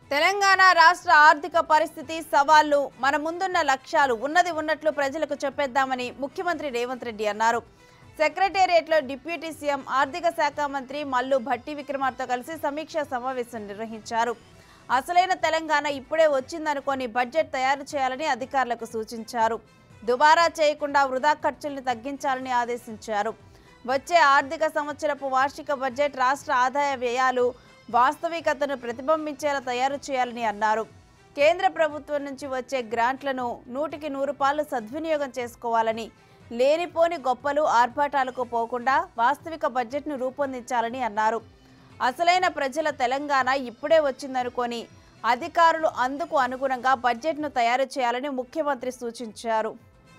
తెలంగాణ రాష్ట్ర ఆర్థిక పరిస్థితి సవాళ్లు మన ముందున్న లక్ష్యాలు ఉన్నది ఉన్నట్లు ప్రజలకు చెప్పేద్దామని ముఖ్యమంత్రి రేవంత్ రెడ్డి అన్నారు సెక్రటేరియట్లో డిప్యూటీ సీఎం ఆర్థిక శాఖ మంత్రి మల్లు భట్టి విక్రమార్తో కలిసి సమీక్షా సమావేశం నిర్వహించారు అసలైన తెలంగాణ ఇప్పుడే వచ్చిందనుకొని బడ్జెట్ తయారు చేయాలని అధికారులకు సూచించారు దుబారా చేయకుండా వృధా ఖర్చుల్ని తగ్గించాలని ఆదేశించారు వచ్చే ఆర్థిక సంవత్సరపు వార్షిక బడ్జెట్ రాష్ట్ర ఆదాయ వ్యయాలు వాస్తవికతను ప్రతిబింబించేలా తయారు చేయాలని అన్నారు కేంద్ర ప్రభుత్వం నుంచి వచ్చే గ్రాంట్లను నూటికి నూరు పాలు సద్వినియోగం చేసుకోవాలని లేనిపోని గొప్పలు ఆర్భాటాలకు పోకుండా వాస్తవిక బడ్జెట్ను రూపొందించాలని అన్నారు అసలైన ప్రజల తెలంగాణ ఇప్పుడే వచ్చిందనుకొని అధికారులు అందుకు అనుగుణంగా బడ్జెట్ను తయారు చేయాలని ముఖ్యమంత్రి సూచించారు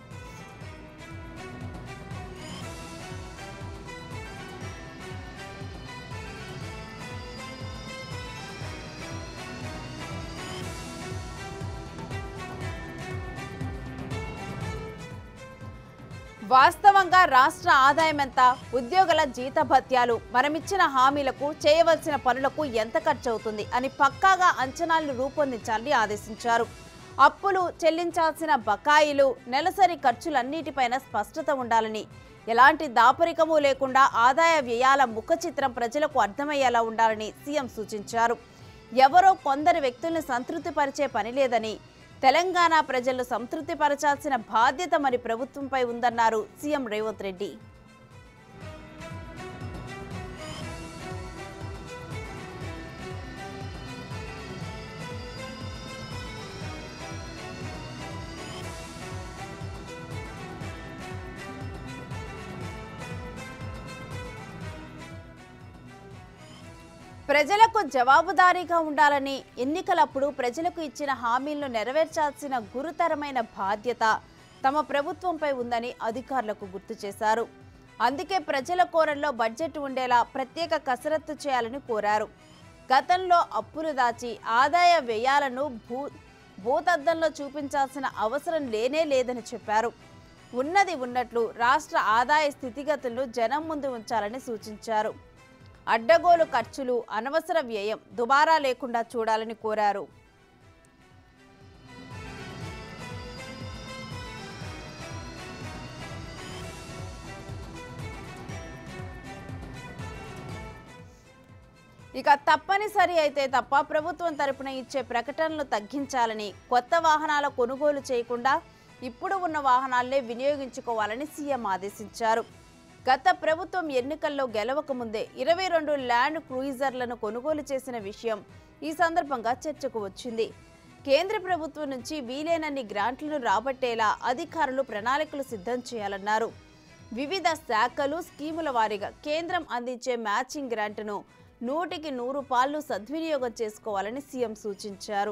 వాస్తవంగా రాష్ట్ర ఆదాయం ఎంత ఉద్యోగుల జీతభత్యాలు మనమిచ్చిన హామీలకు చేయవలసిన పనులకు ఎంత ఖర్చు అవుతుంది అని పక్కాగా అంచనాలను రూపొందించాలని ఆదేశించారు అప్పులు చెల్లించాల్సిన బకాయిలు నెలసరి ఖర్చులన్నిటిపైన స్పష్టత ఉండాలని ఎలాంటి దాపరికము లేకుండా ఆదాయ వ్యయాల ముఖ చిత్రం ప్రజలకు అర్థమయ్యేలా ఉండాలని సీఎం సూచించారు ఎవరో కొందరు వ్యక్తుల్ని సంతృప్తిపరిచే పని లేదని తెలంగాణ ప్రజలు సంతృప్తిపరచాల్సిన బాధ్యత మరి ప్రభుత్వంపై ఉందన్నారు సీఎం రేవంత్ రెడ్డి ప్రజలకు జవాబుదారీగా ఉండాలని ఎన్నికలప్పుడు ప్రజలకు ఇచ్చిన హామీలను నెరవేర్చాల్సిన గురుతరమైన బాధ్యత తమ ప్రభుత్వంపై ఉందని అధికారులకు గుర్తు చేశారు అందుకే ప్రజల కోరల్లో బడ్జెట్ ఉండేలా ప్రత్యేక కసరత్తు చేయాలని కోరారు గతంలో అప్పులు దాచి ఆదాయ వ్యయాలను భూ భూతద్దంలో చూపించాల్సిన అవసరం లేనే లేదని చెప్పారు ఉన్నది ఉన్నట్లు రాష్ట్ర ఆదాయ స్థితిగతులను జనం ముందు ఉంచాలని సూచించారు అడ్డగోలు ఖర్చులు అనవసర వ్యయం దుబారా లేకుండా చూడాలని కోరారు ఇక తప్పనిసరి అయితే తప్ప ప్రభుత్వం తరపున ఇచ్చే ప్రకటనలు తగ్గించాలని కొత్త వాహనాల కొనుగోలు చేయకుండా ఇప్పుడు ఉన్న వాహనాలనే వినియోగించుకోవాలని సీఎం ఆదేశించారు గత ప్రభుత్వం ఎన్నికల్లో గెలవక ముందే ఇరవై రెండు ల్యాండ్ క్రూయిజర్లను కొనుగోలు చేసిన విషయం ఈ సందర్భంగా చర్చకు వచ్చింది కేంద్ర ప్రభుత్వం నుంచి వీలైనన్ని గ్రాంట్లను రాబట్టేలా అధికారులు ప్రణాళికలు సిద్ధం చేయాలన్నారు వివిధ శాఖలు స్కీముల వారీగా కేంద్రం అందించే మ్యాచింగ్ గ్రాంట్ను నూటికి నూరు పాళ్ళు సద్వినియోగం చేసుకోవాలని సీఎం సూచించారు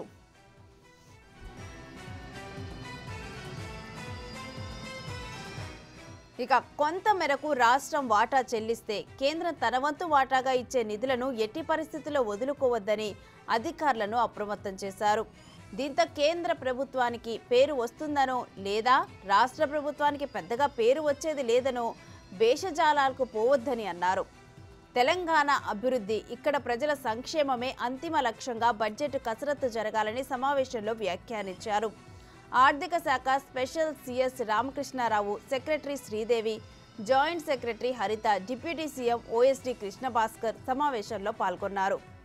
ఇక కొంత మేరకు రాష్ట్రం వాటా చెల్లిస్తే కేంద్రం తన వంతు వాటాగా ఇచ్చే నిధులను ఎట్టి పరిస్థితుల్లో వదులుకోవద్దని అధికారులను అప్రమత్తం చేశారు దీంతో కేంద్ర ప్రభుత్వానికి పేరు వస్తుందనో లేదా రాష్ట్ర ప్రభుత్వానికి పెద్దగా పేరు వచ్చేది లేదనో భేషజాలాలకు పోవద్దని అన్నారు తెలంగాణ అభివృద్ధి ఇక్కడ ప్రజల సంక్షేమమే అంతిమ లక్ష్యంగా బడ్జెట్ కసరత్తు జరగాలని సమావేశంలో వ్యాఖ్యానించారు ఆర్థిక శాఖ special CS Ramakrishna Rao secretary Sridevi joint secretary Haritha deputy CM OSD Krishna Bhaskar సమావేశంలో పాల్గొన్నారు